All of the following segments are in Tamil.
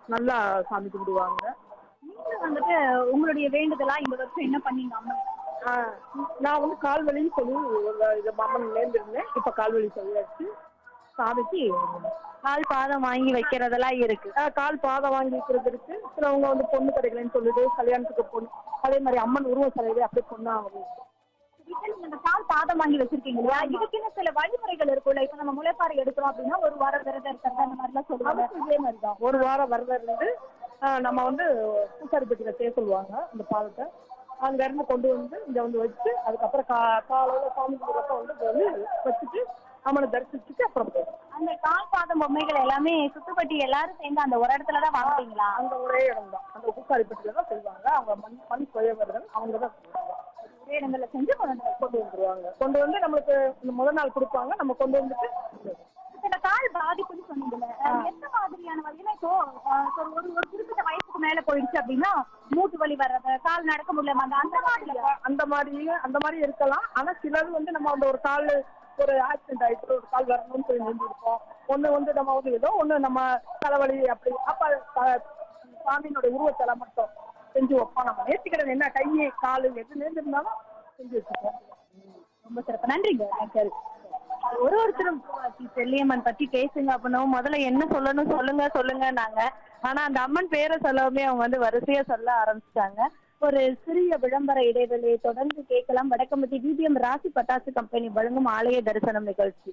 நல்லா சாமி கும்பிடுவாங்க நீங்க வந்துட்டு உங்களுடைய வேண்டுதலா இந்த வருஷம் என்ன பண்ணீங்க அம்மா ஆ, நான் வந்து கால்வலின்னு சொல்லி ஒரு இது மாமன் நேர்ந்திருந்தேன் இப்போ கால்வலி சரியாச்சு சாமிக்கு கால் பாதம் வாங்கி வைக்கிறதெல்லாம் இருக்கு ஆ, கால் பாதம் வாங்கி வைக்கிறது இருக்கு சிலவங்க வந்து பொண்ணு கிடைக்கலன்னு சொல்லுது கல்யாணத்துக்கு பொண்ணு அதே மாதிரி அம்மன் உருவ சிலையிலே அப்படியே பொண்ணா ஆகுது வீட்டுல நீங்க இந்த கால் பாதம் வாங்கி வச்சிருக்கீங்க இல்லையா இதுக்குன்னு சில வழிமுறைகள் இருக்கும்ல இப்ப நம்ம முளைப்பாறை எடுக்கிறோம் அப்படின்னா ஒரு வாரம் விரதம் இருக்கிறது அந்த மாதிரி எல்லாம் சொல்லுவாங்க அதுக்கும் இதே மாதிரி தான் ஒரு வாரம் விரதம் இருந்து ஆ, நம்ம வந்து பூசாரிப்பட்டியில் செய்ய சொல்லுவாங்க அந்த பாதத்தை அங்க இருந்து கொண்டு வந்து இங்க வந்து வச்சு அதுக்கப்புறம் கா காலையில சாமி கும்பிட்றப்ப வந்து இங்க வந்து வச்சுட்டு அம்மனை தரிசிச்சுட்டு அப்புறம் போயிடும் அந்த கால் பாதம் பொம்மைகள் எல்லாமே சுத்துப்பட்டி எல்லாரும் சேர்ந்து அந்த ஒரு இடத்துல தான் வாங்குறீங்களா அங்க ஒரே இடம் தான் அந்த பூசாரிப்பட்டியில தான் செய்வாங்க அவங்க மண் மண் சுயவர்கள் அவங்க தான் செய்வாங்க ஒரே இடங்கள்ல செஞ்சு கொண்டு வந்து கொண்டு வந்துருவாங்க கொண்டு வந்து நம்மளுக்கு இந்த முதல் நாள் கொடுப்பாங்க நம்ம கொண்டு வந்துட்டு இந்த கால் பாதிப்புன்னு சொன்னீங்கல்ல அஹ் எந்த மாதிரியான வலி ஏன்னா இப்போ அஹ், ஒரு ஒரு ஒரு குறிப்பிட்ட வயசுக்கு மேல போயிடுச்சு அப்படின்னா மூட்டு வலி வர்றது கால் நடக்க முடியல அந்த அந்த மாதிரி அந்த மாதிரி அந்த மாதிரி இருக்கலாம் ஆனா சிலது வந்து நம்ம அந்த ஒரு கால் ஒரு ஆக்சிடென்ட் ஆயிட்டு ஒரு கால் வரணும்னு சொல்லி நின்றுருப்போம் ஒண்ணு வந்து நம்ம வந்து ஏதோ ஒண்ணு நம்ம தலைவலி அப்படி அப்ப த- சாமியினுடைய உருவத்தலை மட்டும் செஞ்சு வைப்போம் நம்ம நேர்த்திக்கடன் என்ன கை கால் எது நேர்ந்திருந்தாலும் செஞ்சு வச்சுப்போம் ரொம்ப சிறப்பு நன்றிங்க சரி ஒரு ஒருத்தரும் பூவாச்சி செல்லியம்மன் பத்தி பேசுங்க அப்படின்னா முதல்ல என்ன சொல்லணும் சொல்லுங்க சொல்லுங்க நாங்க ஆனா அந்த அம்மன் பேரை சொல்லவுமே அவங்க வந்து வரிசையா சொல்ல ஆரம்பிச்சிட்டாங்க ஒரு சிறிய விளம்பர இடைவெளியை தொடர்ந்து கேட்கலாம் வடக்கம்பட்டி டிபிஎம் ராசி பட்டாசு கம்பெனி வழங்கும் ஆலய தரிசனம் நிகழ்ச்சி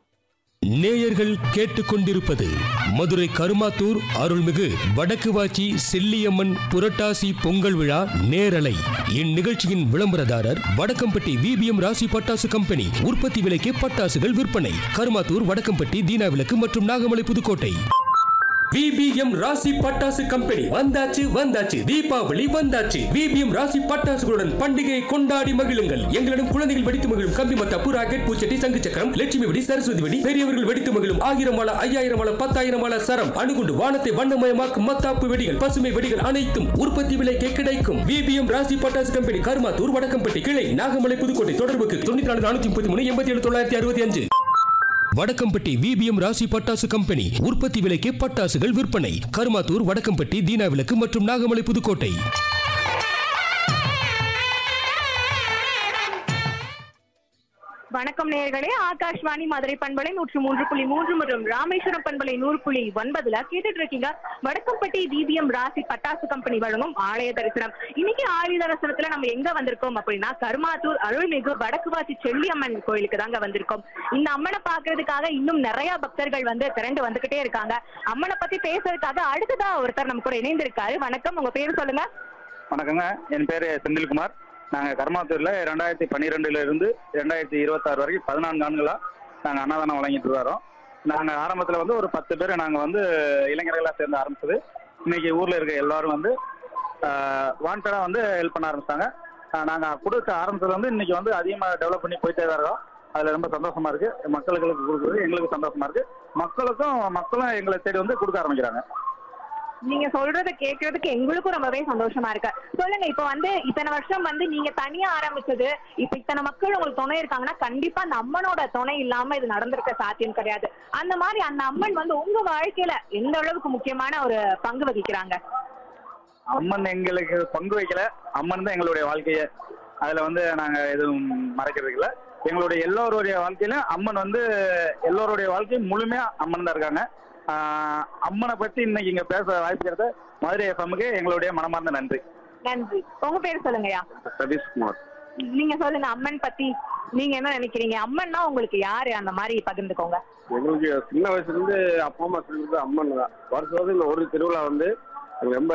நேயர்கள் கேட்டுக்கொண்டிருப்பது மதுரை கருமாத்தூர் அருள்மிகு வடக்கு வாச்சி செல்லியம்மன் புரட்டாசி பொங்கல் விழா நேரலை இந்நிகழ்ச்சியின் விளம்பரதாரர் வடக்கம்பட்டி விபிஎம் ராசி பட்டாசு கம்பெனி உற்பத்தி விலைக்கு பட்டாசுகள் விற்பனை கருமாத்தூர் வடக்கம்பட்டி தீனா விளக்கு மற்றும் நாகமலை புதுக்கோட்டை விபிஎம் ராசி பட்டாசு கம்பெனி வந்தாச்சு வந்தாச்சு தீபாவளி வந்தாச்சு விபிஎம் ராசி பட்டாசுகளுடன் பண்டிகையை கொண்டாடி மகிழுங்கள் எங்களிடம் குழந்தைகள் வெடித்து மகிழும் கம்பி மத்தாப்பு ராக்கெட் பூச்சட்டி சங்கு சக்கரம் லட்சுமி வெடி சரஸ்வதி வெடி பெரியவர்கள் வெடித்து மகிழும் ஆயிரம் மாலை ஐயாயிரம் மாலை பத்தாயிரம் மாலை சரம் அணுகுண்டு வானத்தை வண்ணமயமாக்கும் மத்தாப்பு வெடிகள் பசுமை வெடிகள் அனைத்தும் உற்பத்தி விலைக்கே கிடைக்கும் விபிஎம் ராசி பட்டாசு கம்பெனி கருமாத்தூர் வடக்கம்பட்டி கிளை நாகமலை புதுக்கோட்டை தொடர்புக்கு தொண்ணூத்தி நாலு நானூத்தி முப்பத்தி மூணு எண்பத்தி ஏழு தொள்ளாயிரத்தி அறுபத்தி அஞ்சு வடக்கம்பட்டி விபிஎம் ராசி பட்டாசு கம்பெனி உற்பத்தி விலைக்கு பட்டாசுகள் விற்பனை கருமாத்தூர் வடக்கம்பட்டி தீனா விளக்கு மற்றும் நாகமலை புதுக்கோட்டை வணக்கம் நேயர்களே ஆகாஷ்வாணி மதுரை பண்பலை நூற்று மூன்று புள்ளி மூன்று மற்றும் ராமேஸ்வரம் பண்பலை நூறு புள்ளி ஒன்பதுல கேட்டுட்டு இருக்கீங்க வடக்கம்பட்டி டிபிஎம் ராசி பட்டாசு கம்பெனி வழங்கும் ஆலய தரிசனம் இன்னைக்கு ஆலய தரிசனத்துல நம்ம எங்க வந்திருக்கோம் அப்படின்னா கருமாத்தூர் அருள்மிகு வடக்குவாசி செல்லியம்மன் கோயிலுக்கு தாங்க வந்திருக்கோம் இந்த அம்மனை பாக்குறதுக்காக இன்னும் நிறைய பக்தர்கள் வந்து திரண்டு வந்துகிட்டே இருக்காங்க அம்மனை பத்தி பேசுறதுக்காக அடுத்ததா ஒருத்தர் நம்ம கூட இணைந்திருக்காரு வணக்கம் உங்க பேர் சொல்லுங்க வணக்கங்க என் பேர் செந்தில்குமார் நாங்கள் கர்மாத்தூரில் ரெண்டாயிரத்தி பன்னிரெண்டுல இருந்து ரெண்டாயிரத்தி இருபத்தாறு வரைக்கும் பதினான்கு ஆண்டுகளா நாங்கள் அன்னதானம் வழங்கிட்டு வரோம் நாங்கள் ஆரம்பத்தில் வந்து ஒரு பத்து பேர் நாங்கள் வந்து இளைஞர்களாக சேர்ந்து ஆரம்பிச்சது இன்னைக்கு ஊரில் இருக்க எல்லாரும் வந்து வாண்டடாக வந்து ஹெல்ப் பண்ண ஆரம்பிச்சாங்க நாங்கள் கொடுத்த ஆரம்பத்தில் வந்து இன்னைக்கு வந்து அதிகமாக டெவலப் பண்ணி போயிட்டே தான் இருக்கோம் அதில் ரொம்ப சந்தோஷமா இருக்கு மக்களுக்கு கொடுக்குறது எங்களுக்கு சந்தோஷமா இருக்கு மக்களுக்கும் மக்களும் எங்களை தேடி வந்து கொடுக்க ஆரம்பிக்கிறாங்க நீங்க சொல்றத கேட்கறதுக்கு எங்களுக்கும் ரொம்பவே சந்தோஷமா இருக்கு சொல்லுங்க இப்ப வந்து இத்தனை வருஷம் வந்து நீங்க தனியா ஆரம்பிச்சது இப்ப இத்தனை மக்கள் உங்களுக்கு துணை இருக்காங்கன்னா கண்டிப்பா அந்த அம்மனோட துணை இல்லாம இது நடந்திருக்க சாத்தியம் கிடையாது அந்த மாதிரி அந்த அம்மன் வந்து உங்க வாழ்க்கையில எந்த அளவுக்கு முக்கியமான ஒரு பங்கு வகிக்கிறாங்க அம்மன் எங்களுக்கு பங்கு வைக்கல அம்மன் தான் எங்களுடைய வாழ்க்கையே அதுல வந்து நாங்க எதுவும் மறைக்கிறது இல்ல எங்களுடைய எல்லோருடைய வாழ்க்கையிலும் அம்மன் வந்து எல்லோருடைய வாழ்க்கையும் முழுமையா அம்மன் தான் இருக்காங்க ஆஹ் அம்மனை பத்தி இன்னைக்கு இங்க பேச வாய்ப்பு கிடைத்த மதுரை எஃப்எம்முக்கு எங்களுடைய மனமார்ந்த நன்றி நன்றி உங்க பேர் சொல்லுங்கய்யா சதீஷ்குமார் நீங்க சொல்லுங்க அம்மன் பத்தி நீங்க என்ன நினைக்கிறீங்க அம்மன்னா உங்களுக்கு யாரு அந்த மாதிரி பகிர்ந்துக்கோங்க எங்களுக்கு சின்ன வயசுல இருந்து அப்பா அம்மா சொல்லிட்டு அம்மன் தான் வருஷம் வருஷம் இந்த ஒரு திருவிழா வந்து நாங்க ரொம்ப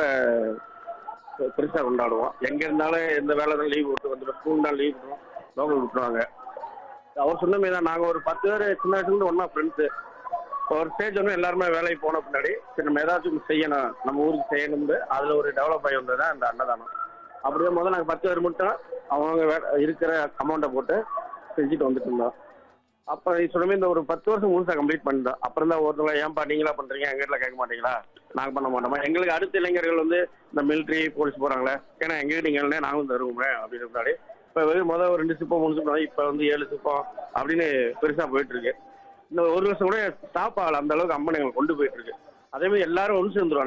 பெருசா கொண்டாடுவோம் எங்க இருந்தாலும் எந்த வேலை தான் லீவ் விட்டு வந்துடும் ஸ்கூல் தான் லீவ் விட்டுரும் லோக்கல் விட்டுருவாங்க அவர் சொன்ன மாதிரி தான் நாங்கள் ஒரு பத்து பேர் சின்ன வயசுல இருந்து ஒன்றா ஃப்ரெண்ட்ஸு ஒரு ஸ்டேஜ் வந்து எல்லாருமே வேலைக்கு போன பின்னாடி சரி நம்ம ஏதாச்சும் செய்யணும் நம்ம ஊருக்கு செய்யணும்னு அதில் ஒரு டெவலப் ஆகி வந்தது தான் இந்த அன்னதானம் அப்படியே முதல்ல நாங்கள் பத்து பேர் மட்டும் அவங்க வே- இருக்கிற அமௌண்ட்டை போட்டு செஞ்சுட்டு வந்துட்டு இருந்தோம் அப்போ சொன்னமே இந்த ஒரு பத்து வருஷம் முழுசா கம்ப்ளீட் பண்ணிட்டோம் அப்புறம் தான் ஒருத்தவங்க ஏன்பா நீங்களா பண்றீங்க எங்க வீட்டில் கேட்க மாட்டீங்களா நாங்கள் பண்ண மாட்டோமா எங்களுக்கு அடுத்த இளைஞர்கள் வந்து இந்த மிலிட்ரி போலீஸ் போறாங்களே ஏன்னா எங்க வீட்டு இங்கே நாங்களும் தருவோமே அப்படின்னு முன்னாடி இப்போ வெறும் முதல் ஒரு ரெண்டு சிப்பம் மூணு சிப்பம் இப்போ வந்து ஏழு சிப்பம் அப்படின்னு பெருசா போயிட்டு இருக்கு இந்த ஒரு வருஷம் கூட ஸ்டாப் ஆகல அந்த அளவுக்கு அம்மன் எங்களுக்கு கொண்டு போயிட்டு இருக்கு அதே மாதிரி எல்லாரும் ஒன்று சேர்ந்துருவாங்க